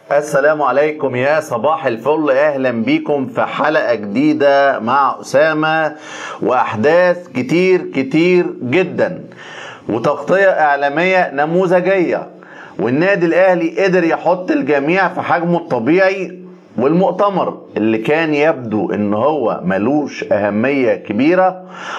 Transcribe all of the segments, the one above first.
السلام عليكم يا صباح الفل اهلا بيكم في حلقه جديده مع اسامه واحداث كتير كتير جدا وتغطيه اعلاميه نموذجيه والنادي الاهلي قدر يحط الجميع في حجمه الطبيعي والمؤتمر اللي كان يبدو ان هو ملوش اهميه كبيره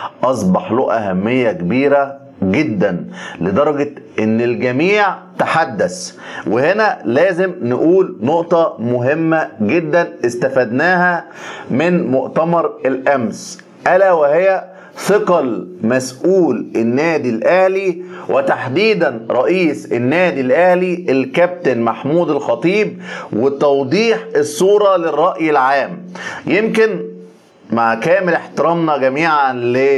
اصبح له اهميه كبيره جدا لدرجه ان الجميع تحدث وهنا لازم نقول نقطه مهمه جدا استفدناها من مؤتمر الامس الا وهي ثقل مسؤول النادي الاهلي وتحديدا رئيس النادي الاهلي الكابتن محمود الخطيب وتوضيح الصوره للراي العام يمكن مع كامل احترامنا جميعا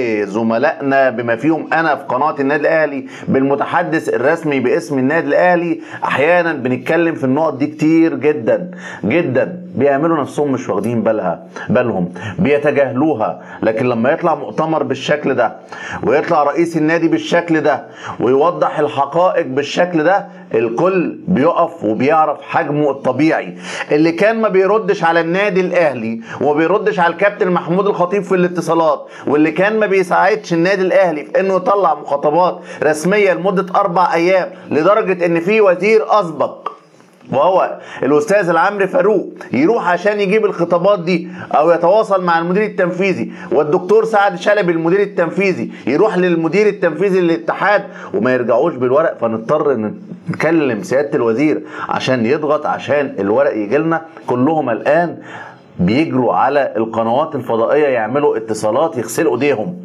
لزملائنا بما فيهم انا في قناه النادي الاهلي بالمتحدث الرسمي باسم النادي الاهلي احيانا بنتكلم في النقط دي كتير جدا جدا بيعملوا نفسهم مش واخدين بالها بالهم بيتجاهلوها لكن لما يطلع مؤتمر بالشكل ده ويطلع رئيس النادي بالشكل ده ويوضح الحقائق بالشكل ده الكل بيقف وبيعرف حجمه الطبيعي اللي كان ما بيردش على النادي الاهلي وما بيردش على الكابتن محمود الخطيب في الاتصالات واللي كان ما بيساعدش النادي الاهلي في انه يطلع مخاطبات رسميه لمده اربع ايام لدرجه ان في وزير اسبق وهو الاستاذ العمري فاروق يروح عشان يجيب الخطابات دي او يتواصل مع المدير التنفيذي والدكتور سعد شلبي المدير التنفيذي يروح للمدير التنفيذي للاتحاد وما يرجعوش بالورق فنضطر نكلم سياده الوزير عشان يضغط عشان الورق يجي لنا كلهم الان بيجروا على القنوات الفضائيه يعملوا اتصالات يغسلوا ايديهم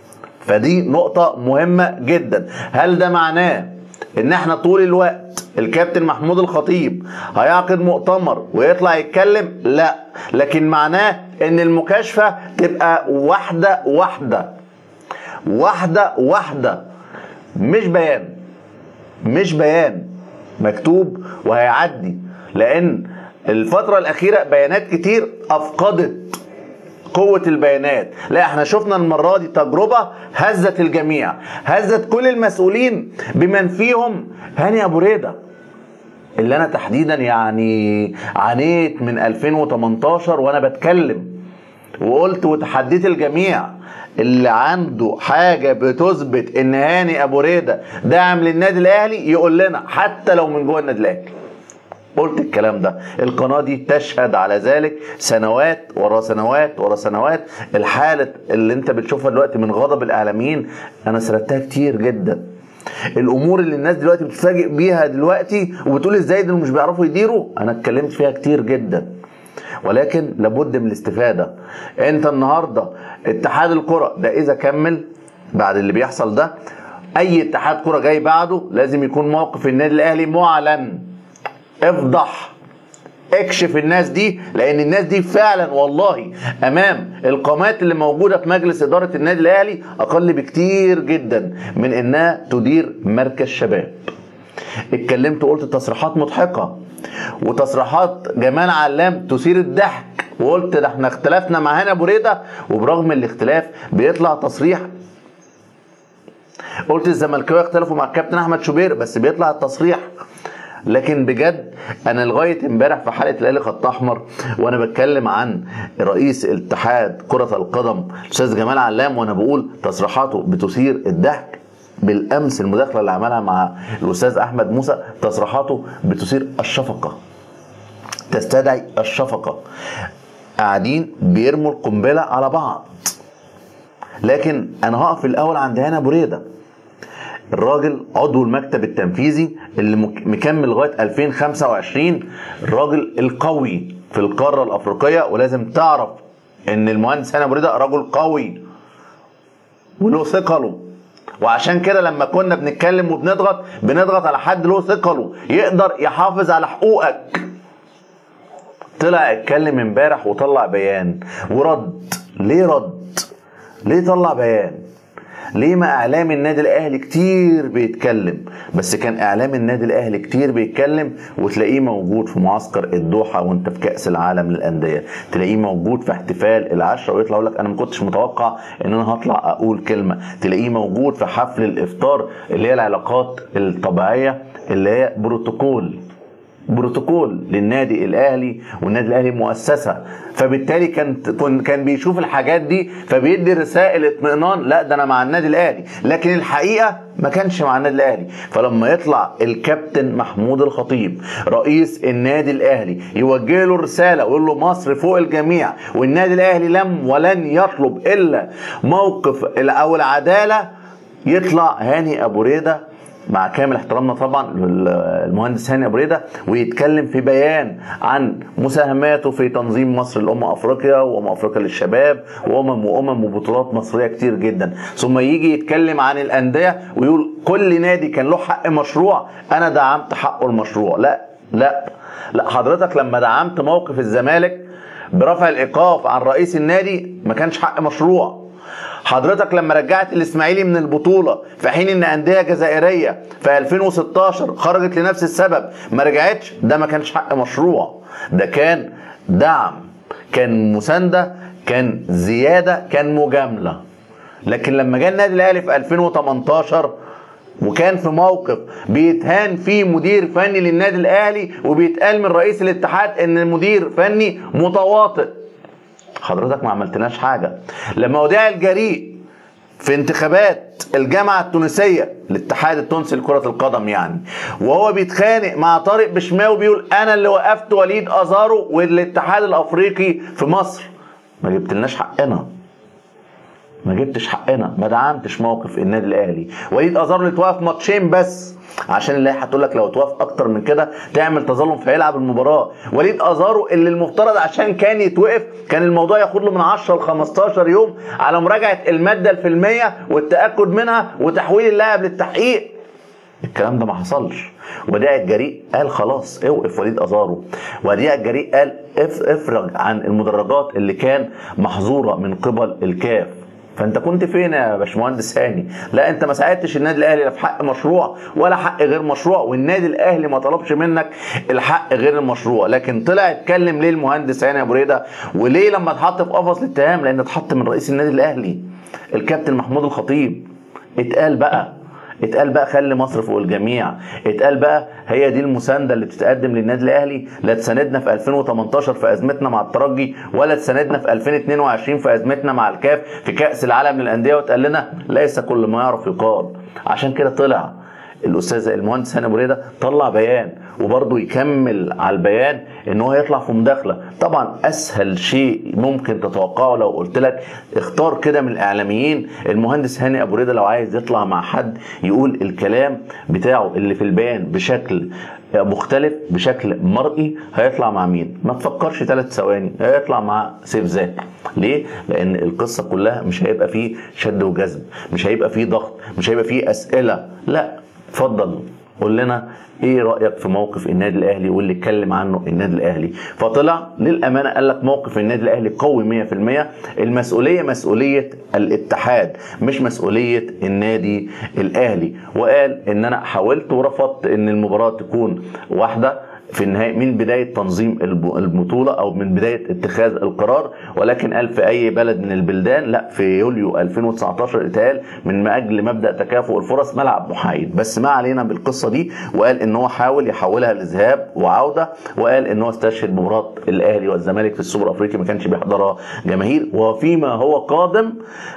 فدي نقطه مهمه جدا هل ده معناه ان احنا طول الوقت الكابتن محمود الخطيب هيعقد مؤتمر ويطلع يتكلم لا لكن معناه ان المكاشفه تبقى واحده واحده واحده واحده مش بيان مش بيان مكتوب وهيعدي لان الفتره الاخيره بيانات كتير افقدت قوة البيانات لا احنا شفنا المرة دي تجربة هزت الجميع هزت كل المسؤولين بمن فيهم هاني ابو ريدة اللي انا تحديدا يعني عانيت من 2018 وانا بتكلم وقلت وتحديت الجميع اللي عنده حاجة بتثبت ان هاني ابو ريدة داعم للنادي الاهلي يقول لنا حتى لو من جوه النادي الاهلي قلت الكلام ده القناة دي تشهد على ذلك سنوات ورا سنوات ورا سنوات الحالة اللي انت بتشوفها دلوقتي من غضب الاعلاميين انا سردتها كتير جدا الامور اللي الناس دلوقتي بتتفاجئ بيها دلوقتي وبتقول ازاي دول مش بيعرفوا يديروا انا اتكلمت فيها كتير جدا ولكن لابد من الاستفادة انت النهاردة اتحاد الكرة ده اذا كمل بعد اللي بيحصل ده اي اتحاد كرة جاي بعده لازم يكون موقف النادي الاهلي معلن افضح اكشف الناس دي لان الناس دي فعلا والله امام القامات اللي موجوده في مجلس اداره النادي الاهلي اقل بكتير جدا من انها تدير مركز شباب اتكلمت وقلت تصريحات مضحكه وتصريحات جمال علام تثير الضحك وقلت ده احنا اختلفنا مع هنا ابو ريده وبرغم الاختلاف بيطلع تصريح قلت الزملكاويه اختلفوا مع الكابتن احمد شوبير بس بيطلع التصريح لكن بجد انا لغايه امبارح في حلقه الاهلي خط احمر وانا بتكلم عن رئيس اتحاد كره القدم الاستاذ جمال علام وانا بقول تصريحاته بتثير الضحك بالامس المداخله اللي عملها مع الاستاذ احمد موسى تصريحاته بتثير الشفقه تستدعي الشفقه قاعدين بيرموا القنبله على بعض لكن انا هقف الاول عند هنا بريده الراجل عضو المكتب التنفيذي اللي مكمل لغايه 2025 الراجل القوي في القاره الافريقيه ولازم تعرف ان المهندس هاني ابو رضا رجل قوي وله ثقله وعشان كده لما كنا بنتكلم وبنضغط بنضغط على حد له ثقله يقدر يحافظ على حقوقك طلع اتكلم امبارح وطلع بيان ورد ليه رد ليه طلع بيان ليه ما اعلام النادي الاهلي كتير بيتكلم بس كان اعلام النادي الاهلي كتير بيتكلم وتلاقيه موجود في معسكر الدوحه وانت في كاس العالم للانديه تلاقيه موجود في احتفال العشره ويطلع يقول لك انا ما كنتش متوقع ان انا هطلع اقول كلمه تلاقيه موجود في حفل الافطار اللي هي العلاقات الطبيعيه اللي هي بروتوكول بروتوكول للنادي الاهلي والنادي الاهلي مؤسسه فبالتالي كان كان بيشوف الحاجات دي فبيدي رسائل اطمئنان لا ده انا مع النادي الاهلي لكن الحقيقه ما كانش مع النادي الاهلي فلما يطلع الكابتن محمود الخطيب رئيس النادي الاهلي يوجه له رساله ويقول له مصر فوق الجميع والنادي الاهلي لم ولن يطلب الا موقف او العداله يطلع هاني ابو ريده مع كامل احترامنا طبعا للمهندس هاني ابو ريده ويتكلم في بيان عن مساهماته في تنظيم مصر لامم افريقيا وامم افريقيا للشباب وامم وامم وبطولات مصريه كتير جدا ثم يجي يتكلم عن الانديه ويقول كل نادي كان له حق مشروع انا دعمت حقه المشروع لا لا لا حضرتك لما دعمت موقف الزمالك برفع الايقاف عن رئيس النادي ما كانش حق مشروع حضرتك لما رجعت الاسماعيلي من البطوله في حين ان انديه جزائريه في 2016 خرجت لنفس السبب ما رجعتش ده ما كانش حق مشروع ده كان دعم كان مسانده كان زياده كان مجامله لكن لما جه النادي الاهلي في 2018 وكان في موقف بيتهان فيه مدير فني للنادي الاهلي وبيتقال من رئيس الاتحاد ان مدير فني متواطئ حضرتك ما عملتناش حاجه لما وديع الجريء في انتخابات الجامعة التونسية الاتحاد التونسي لكرة القدم يعني وهو بيتخانق مع طارق بشماوي بيقول أنا اللي وقفت وليد أزارو والاتحاد الأفريقي في مصر ما جبتلناش حقنا ما جبتش حقنا ما دعمتش موقف النادي الاهلي وليد ازارو اللي اتوقف ماتشين بس عشان اللائحه هتقول لك لو اتوقف اكتر من كده تعمل تظلم فيلعب المباراه وليد ازارو اللي المفترض عشان كان يتوقف كان الموضوع ياخد له من 10 ل 15 يوم على مراجعه الماده الفيلميه والتاكد منها وتحويل اللاعب للتحقيق الكلام ده ما حصلش وديع الجريء قال خلاص اوقف وليد ازارو وديع الجريء قال افرج عن المدرجات اللي كان محظوره من قبل الكاف فانت كنت فين يا باشمهندس هاني لا انت ما ساعدتش النادي الاهلي لا في حق مشروع ولا حق غير مشروع والنادي الاهلي ما طلبش منك الحق غير المشروع لكن طلع اتكلم ليه المهندس هاني ابو ريده وليه لما اتحط في قفص الاتهام لان اتحط من رئيس النادي الاهلي الكابتن محمود الخطيب اتقال بقى اتقال بقى خلي مصر فوق الجميع اتقال بقى هي دي المسانده اللي بتتقدم للنادي الاهلي لا تساندنا في 2018 في ازمتنا مع الترجي ولا تساندنا في 2022 في ازمتنا مع الكاف في كاس العالم للانديه وتقال لنا ليس كل ما يعرف يقال عشان كده طلع الاستاذ المهندس هاني بريده طلع بيان وبرضه يكمل على البيان ان هو يطلع في مداخله طبعا اسهل شيء ممكن تتوقعه لو قلت لك اختار كده من الاعلاميين المهندس هاني ابو ريده لو عايز يطلع مع حد يقول الكلام بتاعه اللي في البيان بشكل مختلف بشكل مرئي هيطلع مع مين ما تفكرش ثلاث ثواني هيطلع مع سيف زاك ليه لان القصه كلها مش هيبقى فيه شد وجذب مش هيبقى فيه ضغط مش هيبقى فيه اسئله لا اتفضل قول لنا ايه رايك في موقف النادي الاهلي واللي اتكلم عنه النادي الاهلي فطلع للامانه قال لك موقف النادي الاهلي قوي 100% المسؤوليه مسؤوليه الاتحاد مش مسؤوليه النادي الاهلي وقال ان انا حاولت ورفضت ان المباراه تكون واحده في النهاية من بداية تنظيم البطولة أو من بداية اتخاذ القرار ولكن قال في أي بلد من البلدان لا في يوليو 2019 اتقال من أجل مبدأ تكافؤ الفرص ملعب محايد بس ما علينا بالقصة دي وقال إن هو حاول يحولها لذهاب وعودة وقال إن هو استشهد مباراة الأهلي والزمالك في السوبر الأفريقي ما كانش بيحضرها جماهير وفيما هو قادم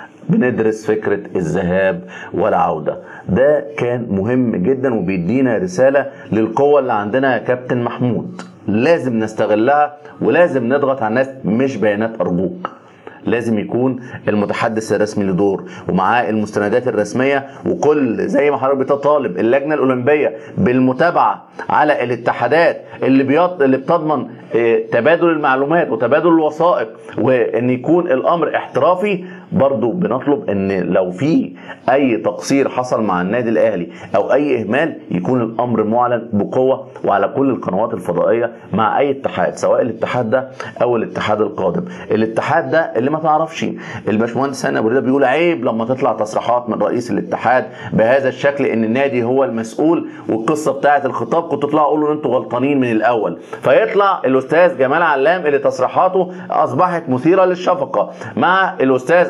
بندرس فكرة الذهاب والعودة ده كان مهم جدا وبيدينا رسالة للقوة اللي عندنا يا كابتن محمود لازم نستغلها ولازم نضغط على الناس مش بيانات أرجوك لازم يكون المتحدث الرسمي لدور ومعاه المستندات الرسميه وكل زي ما حضرتك بتطالب اللجنه الاولمبيه بالمتابعه على الاتحادات اللي بيط... اللي بتضمن تبادل المعلومات وتبادل الوثائق وان يكون الامر احترافي برضو بنطلب ان لو في اي تقصير حصل مع النادي الاهلي او اي اهمال يكون الامر معلن بقوه وعلى كل القنوات الفضائيه مع اي اتحاد سواء الاتحاد ده او الاتحاد القادم الاتحاد ده اللي ما تعرفش الباشمهندس هاني ابو رضا بيقول عيب لما تطلع تصريحات من رئيس الاتحاد بهذا الشكل ان النادي هو المسؤول والقصه بتاعه الخطاب كنتوا تطلعوا قولوا ان انتوا غلطانين من الاول فيطلع الاستاذ جمال علام اللي تصريحاته اصبحت مثيره للشفقه مع الاستاذ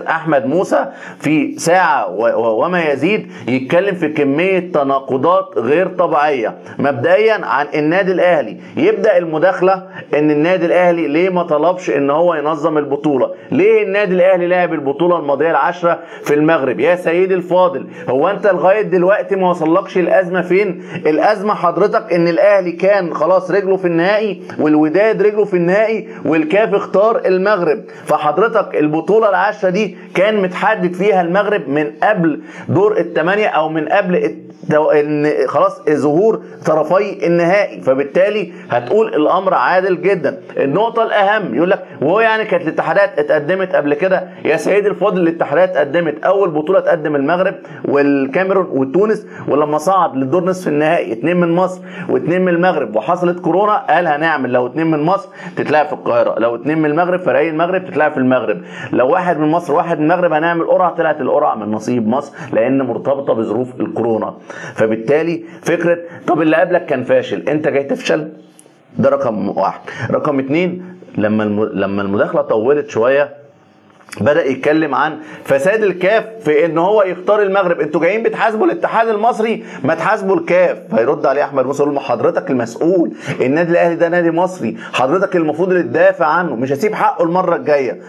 احمد موسى في ساعه و- و- وما يزيد يتكلم في كميه تناقضات غير طبيعيه مبدئيا عن النادي الاهلي يبدا المداخله ان النادي الاهلي ليه ما طلبش ان هو ينظم البطوله ليه النادي الاهلي لعب البطوله الماضيه العشره في المغرب يا سيدي الفاضل هو انت لغايه دلوقتي ما وصلكش الازمه فين الازمه حضرتك ان الاهلي كان خلاص رجله في النهائي والوداد رجله في النهائي والكاف اختار المغرب فحضرتك البطوله العشره دي كان متحدد فيها المغرب من قبل دور الثمانيه او من قبل التو... ان خلاص ظهور طرفي النهائي فبالتالي هتقول الامر عادل جدا النقطه الاهم يقول لك وهو يعني كانت الاتحادات اتقدمت قبل كده يا سيدي الفاضل الاتحادات اتقدمت اول بطوله تقدم المغرب والكاميرون وتونس ولما صعد للدور نصف النهائي اتنين من مصر واتنين من المغرب وحصلت كورونا قال هنعمل لو اتنين من مصر تتلعب في القاهره لو اتنين من المغرب فريق المغرب تتلعب في المغرب لو واحد من مصر واحد من المغرب هنعمل قرعه طلعت القرعه من نصيب مصر لان مرتبطه بظروف الكورونا فبالتالي فكره طب اللي قبلك كان فاشل انت جاي تفشل ده رقم واحد رقم اتنين لما الم... لما المداخله طولت شويه بدا يتكلم عن فساد الكاف في ان هو يختار المغرب انتوا جايين بتحاسبوا الاتحاد المصري ما تحاسبوا الكاف هيرد عليه احمد موسى يقول له حضرتك المسؤول النادي الاهلي ده نادي مصري حضرتك المفروض اللي تدافع عنه مش هسيب حقه المره الجايه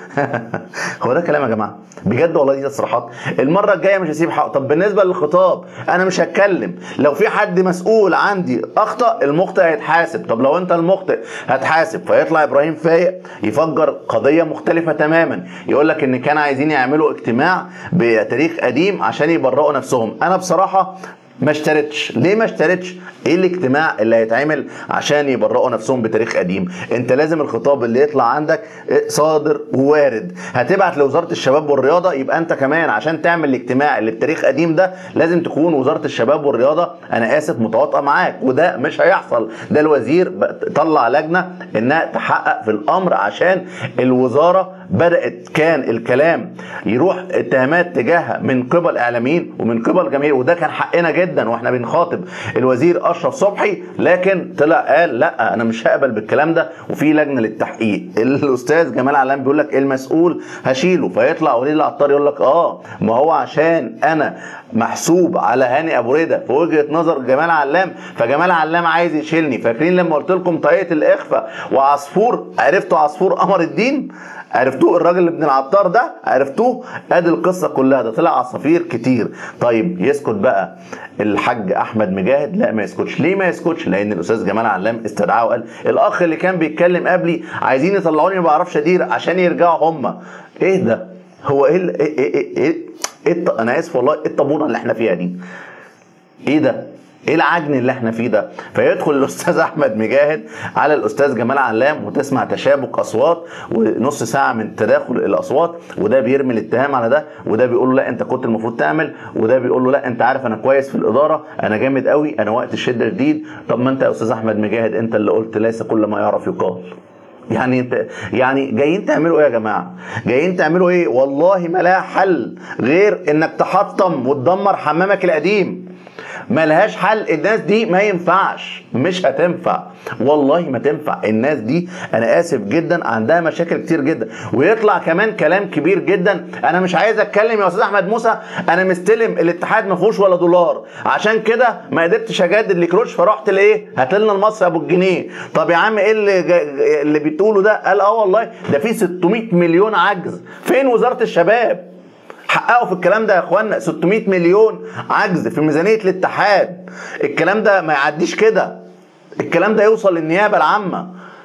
هو ده كلام يا جماعه بجد والله دي تصريحات المره الجايه مش هسيب حقه طب بالنسبه للخطاب انا مش هتكلم لو في حد مسؤول عندي اخطا المخطئ هيتحاسب طب لو انت المخطئ هتحاسب فيطلع ابراهيم فايق يفجر قضيه مختلفه تماما يقول لك ان كان عايزين يعملوا اجتماع بتاريخ قديم عشان يبرئوا نفسهم انا بصراحه ما اشتريتش ليه ما اشتريتش ايه الاجتماع اللي هيتعمل عشان يبرئوا نفسهم بتاريخ قديم انت لازم الخطاب اللي يطلع عندك صادر ووارد هتبعت لوزاره الشباب والرياضه يبقى انت كمان عشان تعمل الاجتماع اللي بتاريخ قديم ده لازم تكون وزاره الشباب والرياضه انا اسف متواطئه معاك وده مش هيحصل ده الوزير طلع لجنه انها تحقق في الامر عشان الوزاره بدات كان الكلام يروح اتهامات تجاهها من قبل اعلاميين ومن قبل جماهير وده كان حقنا جدا واحنا بنخاطب الوزير اشرف صبحي لكن طلع قال لا انا مش هقبل بالكلام ده وفي لجنه للتحقيق الاستاذ جمال علام بيقول لك المسؤول هشيله فيطلع وليد العطار يقول لك اه ما هو عشان انا محسوب على هاني ابو ريده في وجهه نظر جمال علام فجمال علام عايز يشيلني فاكرين لما قلت لكم طاقيه الاخفاء وعصفور عرفتوا عصفور قمر الدين عرفتوه الراجل ابن العطار ده عرفتوه ادي القصه كلها ده طلع عصافير كتير طيب يسكت بقى الحاج احمد مجاهد لا ما يسكتش ليه ما يسكتش لان الاستاذ جمال علام استدعاه وقال الاخ اللي كان بيتكلم قبلي عايزين يطلعوني ما بعرفش ادير عشان يرجعوا هم ايه ده هو ايه ال- ايه ايه ايه, إيه, إيه الط- انا اسف والله ايه الطابونه اللي احنا فيها دي ايه ده ايه العجن اللي احنا فيه ده فيدخل الاستاذ احمد مجاهد على الاستاذ جمال علام وتسمع تشابك اصوات ونص ساعه من تداخل الاصوات وده بيرمي الاتهام على ده وده بيقول له لا انت كنت المفروض تعمل وده بيقول له لا انت عارف انا كويس في الاداره انا جامد قوي انا وقت الشده شديد طب ما انت يا استاذ احمد مجاهد انت اللي قلت ليس كل ما يعرف يقال يعني انت يعني جايين تعملوا ايه يا جماعه؟ جايين تعملوا ايه؟ والله ما لها حل غير انك تحطم وتدمر حمامك القديم. ملهاش حل الناس دي ما ينفعش مش هتنفع والله ما تنفع الناس دي انا اسف جدا عندها مشاكل كتير جدا ويطلع كمان كلام كبير جدا انا مش عايز اتكلم يا استاذ احمد موسى انا مستلم الاتحاد ما فيهوش ولا دولار عشان كده ما قدرتش اجدد لكروش فرحت لايه هات لنا المصري ابو الجنيه طب يا عم ايه اللي جا- اللي بتقوله ده قال اه والله ده في 600 مليون عجز فين وزاره الشباب حققوا في الكلام ده يا اخوانا 600 مليون عجز في ميزانيه الاتحاد الكلام ده ما يعديش كده الكلام ده يوصل للنيابه العامه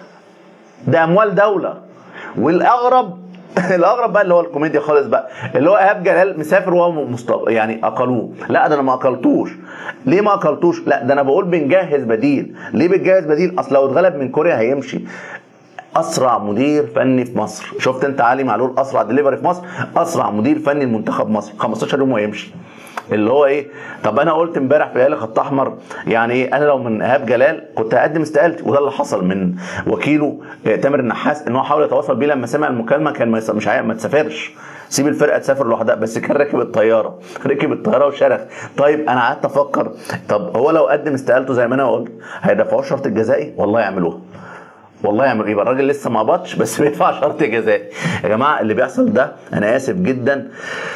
ده اموال دوله والاغرب الاغرب بقى اللي هو الكوميديا خالص بقى اللي هو ايهاب جلال مسافر وهو مست... يعني اقلوه لا ده انا ما اقلتوش ليه ما اقلتوش لا ده انا بقول بنجهز بديل ليه بنجهز بديل اصل لو اتغلب من كوريا هيمشي اسرع مدير فني في مصر شفت انت علي معلول اسرع دليفري في مصر اسرع مدير فني لمنتخب مصر 15 يوم ويمشي اللي هو ايه طب انا قلت امبارح في اهلي خط احمر يعني ايه انا لو من ايهاب جلال كنت هقدم استقالتي وده اللي حصل من وكيله آه، تامر النحاس ان هو حاول يتواصل بيه لما سمع المكالمه كان ما يس- مش عاي- ما تسافرش سيب الفرقه تسافر لوحدها بس كان راكب الطياره ركب الطياره وشرخ طيب انا قعدت افكر طب هو لو قدم استقالته زي ما انا قلت هيدفعوه الشرط الجزائي والله يعملوها والله يعمل يبقى الراجل لسه ما قبضش بس بيدفع شرط جزائي يا جماعه اللي بيحصل ده انا اسف جدا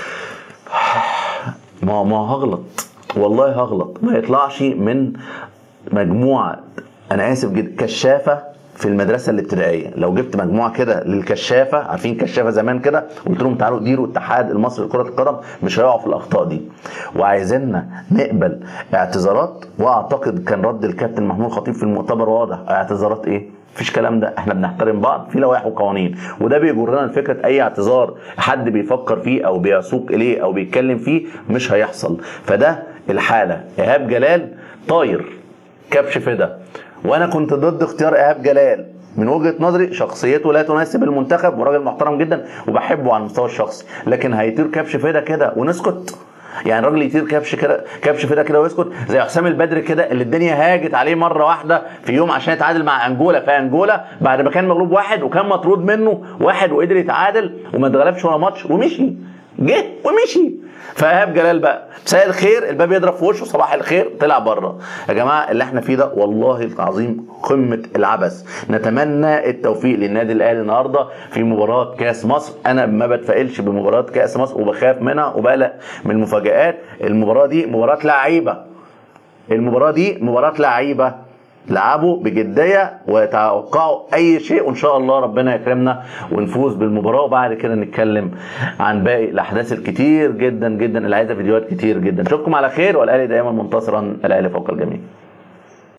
ما ما هغلط والله هغلط ما يطلعش من مجموعه انا اسف جدا كشافه في المدرسه الابتدائيه لو جبت مجموعه كده للكشافه عارفين كشافه زمان كده قلت لهم تعالوا ديروا الاتحاد المصري لكره القدم مش هيقعوا في الاخطاء دي وعايزيننا نقبل اعتذارات واعتقد كان رد الكابتن محمود خطيب في المؤتمر واضح اعتذارات ايه مفيش كلام ده احنا بنحترم بعض في لوائح وقوانين وده بيجرنا لفكره اي اعتذار حد بيفكر فيه او بيسوق اليه او بيتكلم فيه مش هيحصل فده الحاله ايهاب جلال طاير كبش فدا وانا كنت ضد اختيار ايهاب جلال من وجهه نظري شخصيته لا تناسب المنتخب وراجل محترم جدا وبحبه على المستوى الشخصي لكن هيطير كبش فدا كده ونسكت يعني راجل يطير كبش كده كبش فدا كده ويسكت زي حسام البدري كده اللي الدنيا هاجت عليه مره واحده في يوم عشان يتعادل مع انجولا في انجولا بعد ما كان مغلوب واحد وكان مطرود منه واحد وقدر يتعادل وما اتغلبش ولا ماتش ومشي جه ومشي فايهاب جلال بقى مساء الخير الباب يضرب في وشه صباح الخير طلع بره يا جماعه اللي احنا فيه ده والله العظيم قمه العبث نتمنى التوفيق للنادي الاهلي النهارده في مباراه كاس مصر انا ما بتفائلش بمباراه كاس مصر وبخاف منها وبقلق من المفاجات المباراه دي مباراه لعيبه المباراه دي مباراه لعيبه لعبوا بجديه وتوقعوا اي شيء وان شاء الله ربنا يكرمنا ونفوز بالمباراه وبعد كده نتكلم عن باقي الاحداث الكتير جدا جدا اللي عايزه فيديوهات كتير جدا اشوفكم على خير والاهلي دائما منتصرا الاهلي فوق الجميع